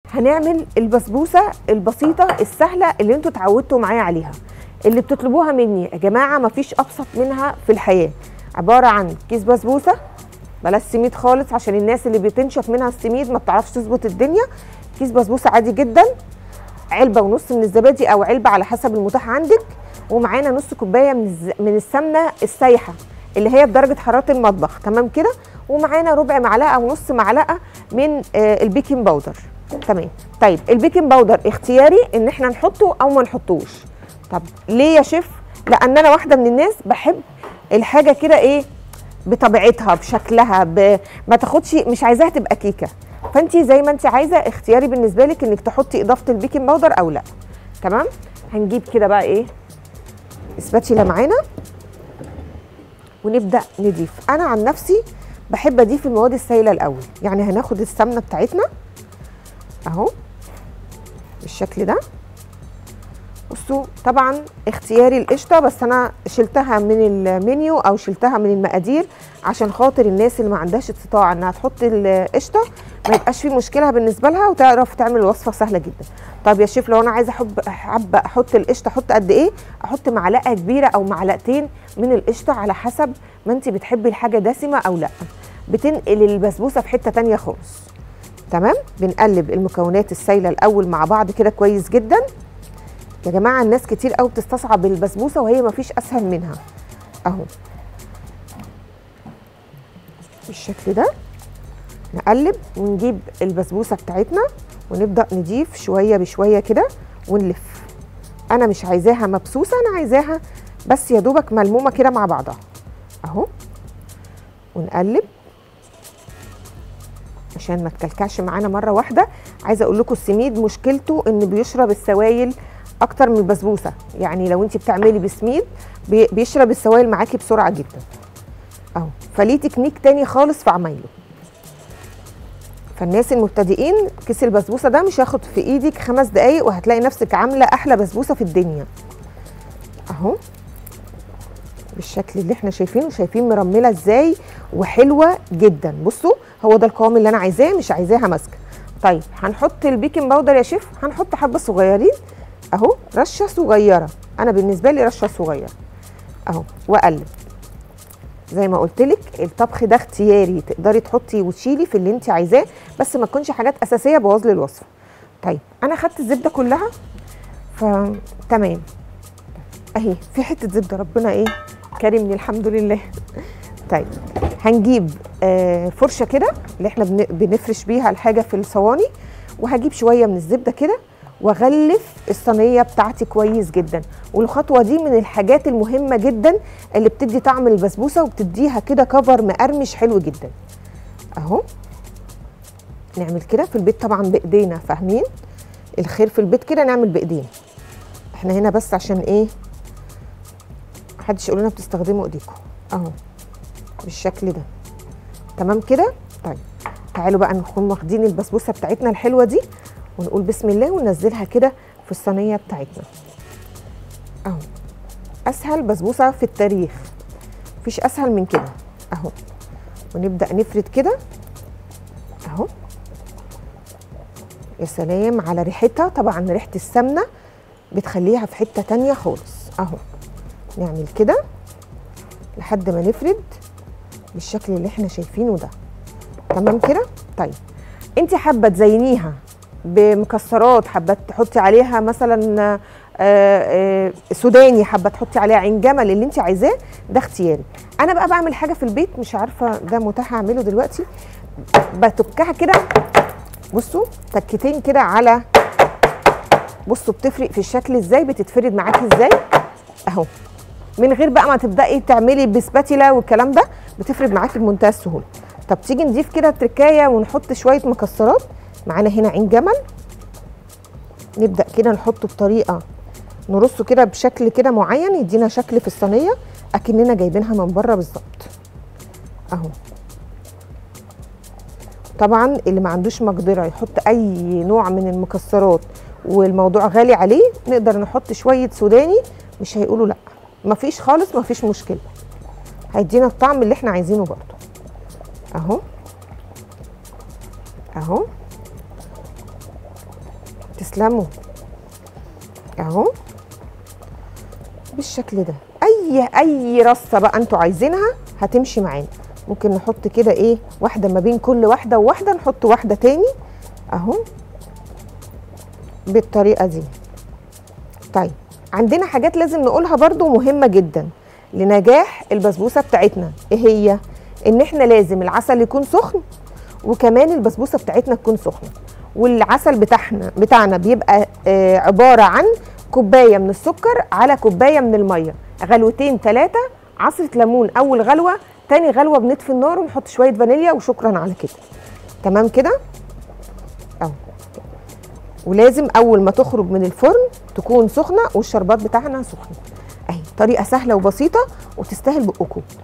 هنعمل البسبوسه البسيطه السهله اللي انتوا اتعودتوا معايا عليها اللي بتطلبوها مني يا جماعه مفيش ابسط منها في الحياه عباره عن كيس بسبوسه بلاش سميد خالص عشان الناس اللي بتنشف منها السميد ما بتعرفش تظبط الدنيا كيس بسبوسه عادي جدا علبه ونص من الزبادي او علبه على حسب المتاح عندك ومعانا نص كوبايه من الز... من السمنه السايحه اللي هي بدرجه حراره المطبخ تمام كده ومعانا ربع معلقه او نص معلقه من آه البيكنج باودر تمام طيب البيكنج باودر اختياري ان احنا نحطه او ما نحطوش طب ليه يا شيف لان انا واحده من الناس بحب الحاجه كده ايه بطبيعتها بشكلها ب... ما تاخدش مش عايزاها تبقى كيكه فانت زي ما انت عايزه اختياري بالنسبه لك انك تحطي اضافه البيكنج باودر او لا تمام هنجيب كده بقى ايه اسباتيلا معانا ونبدا نضيف انا عن نفسي بحب اضيف المواد السائله الاول يعني هناخد السمنه بتاعتنا اهو بالشكل ده بصوا طبعا اختياري القشطه بس انا شلتها من المنيو او شلتها من المقادير عشان خاطر الناس اللي ما عندهاش استطاعه انها تحط القشطه ما يبقاش في مشكله بالنسبه لها وتعرف تعمل وصفه سهله جدا طب يا شيف لو انا عايزه احب حابه احط القشطه احط قد ايه احط معلقه كبيره او معلقتين من القشطه على حسب ما انت بتحبي الحاجه دسمه او لا بتنقل البسبوسه في حته تانية خالص تمام بنقلب المكونات السايله الاول مع بعض كده كويس جدا يا جماعه الناس كتير قوي بتستصعب البسبوسه وهي ما فيش اسهل منها اهو بالشكل ده نقلب ونجيب البسبوسه بتاعتنا ونبدا نضيف شويه بشويه كده ونلف انا مش عايزاها مبسوسه انا عايزاها بس يا دوبك ملمومه كده مع بعضها اهو ونقلب عشان ما تكلكعش معانا مره واحده عايزه اقول لكم السميد مشكلته انه بيشرب السوائل اكتر من البسبوسه يعني لو انت بتعملي بسميد بيشرب السوائل معاكي بسرعه جدا اهو فليه تكنيك تاني خالص في عمايله فالناس المبتدئين كيس البسبوسه ده مش هياخد في ايدك خمس دقايق وهتلاقي نفسك عامله احلى بسبوسه في الدنيا اهو بالشكل اللي احنا شايفينه شايفين مرمله ازاي وحلوه جدا بصوا هو ده القوام اللي انا عايزاه مش عايزاها ماسكه طيب هنحط البيكنج باودر يا شيف هنحط حبه صغيرين اهو رشه صغيره انا بالنسبه لي رشه صغيره اهو واقلب زي ما قلت لك الطبخ ده اختياري تقدري تحطي وتشيلي في اللي انت عايزاه بس ما تكونش حاجات اساسيه بوظ لي الوصفه طيب انا خدت الزبده كلها فتمام اهي في حته زبده ربنا ايه كرمني الحمد لله طيب هنجيب آه فرشه كده اللي احنا بنفرش بيها الحاجه في الصواني وهجيب شويه من الزبده كده واغلف الصينيه بتاعتي كويس جدا والخطوه دي من الحاجات المهمه جدا اللي بتدي طعم البسبوسه وبتديها كده كفر مقرمش حلو جدا اهو نعمل كده في البيت طبعا بايدينا فاهمين الخير في البيت كده نعمل بايدينا احنا هنا بس عشان ايه محدش يقول لنا بتستخدموا ايديكم اهو بالشكل ده تمام كده طيب تعالوا بقى نكون واخدين البسبوسه بتاعتنا الحلوه دي ونقول بسم الله وننزلها كده في الصينيه بتاعتنا اهو اسهل بسبوسه في التاريخ مفيش اسهل من كده اهو ونبدا نفرد كده اهو يا سلام على ريحتها طبعا ريحه السمنه بتخليها في حته تانية خالص اهو نعمل كده لحد ما نفرد بالشكل اللي احنا شايفينه ده تمام كده طيب انت حابه تزينيها بمكسرات حابه تحطي عليها مثلا آآ آآ سوداني حابه تحطي عليها عين جمل اللي انت عايزاه ده اختياري انا بقى بعمل حاجه في البيت مش عارفه ده متاح اعمله دلوقتي بتكها كده بصوا تكتين كده على بصوا بتفرق في الشكل ازاي بتتفرد معاكي ازاي اهو من غير بقى ما تبداي تعملي بسباتيلا والكلام ده بتفرد معاكي بمنتهى السهوله طب تيجي نضيف كده تركايه ونحط شويه مكسرات معانا هنا عين جمل نبدا كده نحطه بطريقه نرصه كده بشكل كده معين يدينا شكل في الصينيه اكننا جايبينها من بره بالظبط اهو طبعا اللي ما عندوش مقدره يحط اي نوع من المكسرات والموضوع غالي عليه نقدر نحط شويه سوداني مش هيقولوا لا مفيش خالص مفيش مشكله هيدينا الطعم اللي احنا عايزينه برضو اهو اهو تسلموا اهو بالشكل ده اي اي رصه بقى انتوا عايزينها هتمشي معانا ممكن نحط كده ايه واحده ما بين كل واحده وواحده نحط واحده تاني اهو بالطريقه دي طيب عندنا حاجات لازم نقولها برضو مهمه جدا لنجاح البسبوسه بتاعتنا ايه هي ان احنا لازم العسل يكون سخن وكمان البسبوسه بتاعتنا تكون سخنه والعسل بتاعنا بتاعنا بيبقى آه عباره عن كوبايه من السكر على كوبايه من الميه غلوتين ثلاثه عصره ليمون اول غلوه تاني غلوه بنطفي النار ونحط شويه فانيليا وشكرا على كده تمام كده اهو ولازم اول ما تخرج من الفرن تكون سخنه والشربات بتاعنا سخن اهي طريقه سهله وبسيطه وتستاهل بقكم